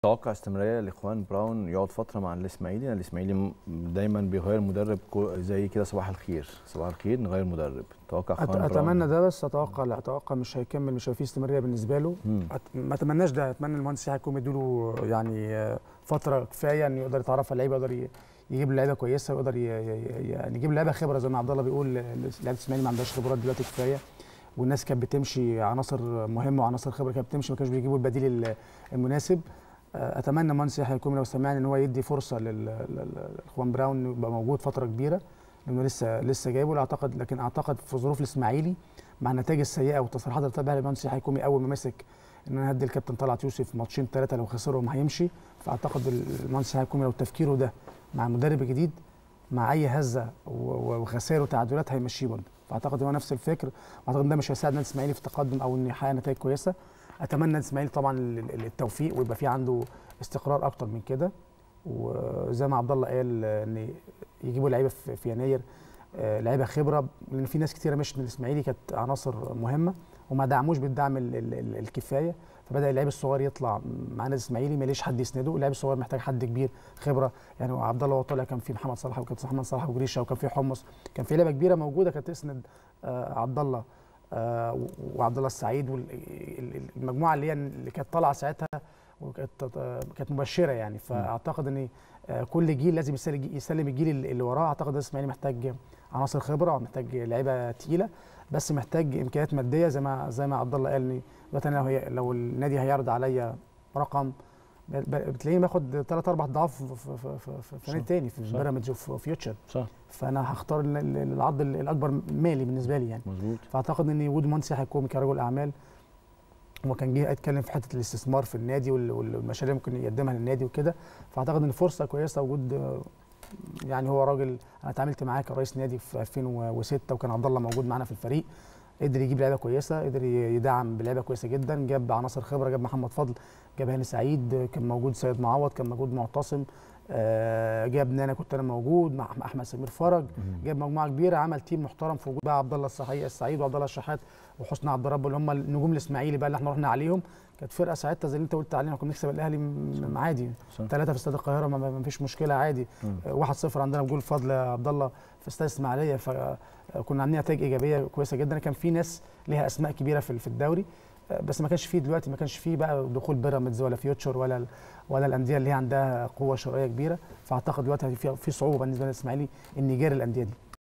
توقع استمراريه لاخوان براون يقعد فتره مع الاسماعيلي لان الاسماعيلي دايما بيغير مدرب زي كده صباح الخير صباح الخير نغير مدرب توقع اخوان براون اتمنى ده بس اتوقع لا اتوقع مش هيكمل مش هيبقى فيه استمراريه بالنسبه له أت... ما اتمناش ده اتمنى المهندس يحيى يكون يديله يعني فتره كفايه انه يقدر يتعرف على اللعيبه يقدر يجيب لعيبه كويسه ويقدر يعني يجيب لعيبه خبره زي ما عبد الله بيقول لعيبه الاسماعيلي ما عندهاش خبرات دلوقتي كفايه والناس كانت بتمشي عناصر مهمه وعناصر خبره كانت بتمشي ما كانوش بيجيبوا البديل المناسب اتمنى مهندس يحيى يكون لو سمعني ان هو يدي فرصه للاخوان براون يبقى موجود فتره كبيره لانه لسه لسه جايبه اعتقد لكن اعتقد في ظروف الاسماعيلي مع النتائج السيئه والتصريحات اللي طلعها المهندس يحيى يكون اول ما مسك ان انا هدي الكابتن طلعت يوسف ماتشين ثلاثه لو خسرهم هيمشي فاعتقد المهندس يحيى يكون لو تفكيره ده مع مدرب جديد مع اي هزه وخسائر وتعادلات هيمشيه برضه فاعتقد هو نفس الفكر واعتقد ده مش هيساعد النادي الاسماعيلي في التقدم او انه يحقق نتائج كويسه اتمنى النادي الاسماعيلي طبعا التوفيق ويبقى في عنده استقرار اكتر من كده وزي ما عبد الله قال ان يجيبوا لعيبه في يناير لعيبه خبره لان في ناس كتيره مشت من الاسماعيلي كانت عناصر مهمه وما دعموش بالدعم الكفايه فبدا اللعيب الصغير يطلع مع النادي الاسماعيلي ما ليش حد يسنده اللاعب الصغير محتاج حد كبير خبره يعني عبد الله وهو طالع كان في محمد صلاح وكان محمد صلاح وجريشه وكان في حمص كان في لعيبه كبيره موجوده كانت تسند عبد الله آه وعبد الله السعيد والمجموعه اللي هي اللي كانت طالعه ساعتها وكانت كانت مبشره يعني فاعتقد ان كل جيل لازم يسلم الجيل اللي وراه اعتقد الاسماعيلي محتاج عناصر خبره ومحتاج لعيبه تقيله بس محتاج امكانيات ماديه زي ما زي ما عبد الله قال دلوقتي انا لو, لو النادي هيعرض عليا رقم بتلاقيني باخد ثلاث اربع ضعاف في في في, في نادي تاني في بيراميدز وفي فيوتشر صح فانا هختار العرض الاكبر مالي بالنسبه لي يعني مظبوط فاعتقد ان وجود مهندس هيكون كرجل اعمال هو كان جه اتكلم في حته الاستثمار في النادي والمشاريع ممكن يقدمها للنادي وكده فاعتقد ان فرصه كويسه وجود يعني هو راجل انا اتعاملت معاه كرئيس نادي في 2006 وكان عبد الله موجود معانا في الفريق قدر يجيب لعيبه كويسه قدر يدعم بلعيبه كويسه جدا جاب عناصر خبره جاب محمد فضل جاب هاني سعيد كان موجود سيد معوض كان موجود معتصم آه جاب نانا كنت انا موجود مع احمد سمير فرج جاب مجموعه كبيره عمل تيم محترم في وجود بقى عبد الله الصحي السعيد وعبد الله الشحات وحسني عبد الرب اللي هم النجوم الاسماعيلي بقى اللي احنا رحنا عليهم كانت فرقه ساعتها زي اللي انت قلت علينا كنا بنكسب الاهلي عادي ثلاثه في استاد القاهره ما فيش مشكله عادي 1-0 عندنا بجول فضل عبد الله في استاد الاسماعيليه فكنا عاملين نتائج ايجابيه كويسه جدا كان في ناس ليها اسماء كبيره في الدوري بس ما كانش فيه دلوقتي ما كانش فيه بقى دخول بيراميدز ولا فيوتشر ولا ولا الانديه اللي هي عندها قوه شرائيه كبيره فاعتقد دلوقتي في صعوبه بالنسبه للاسماعيلي ان يجاري الانديه دي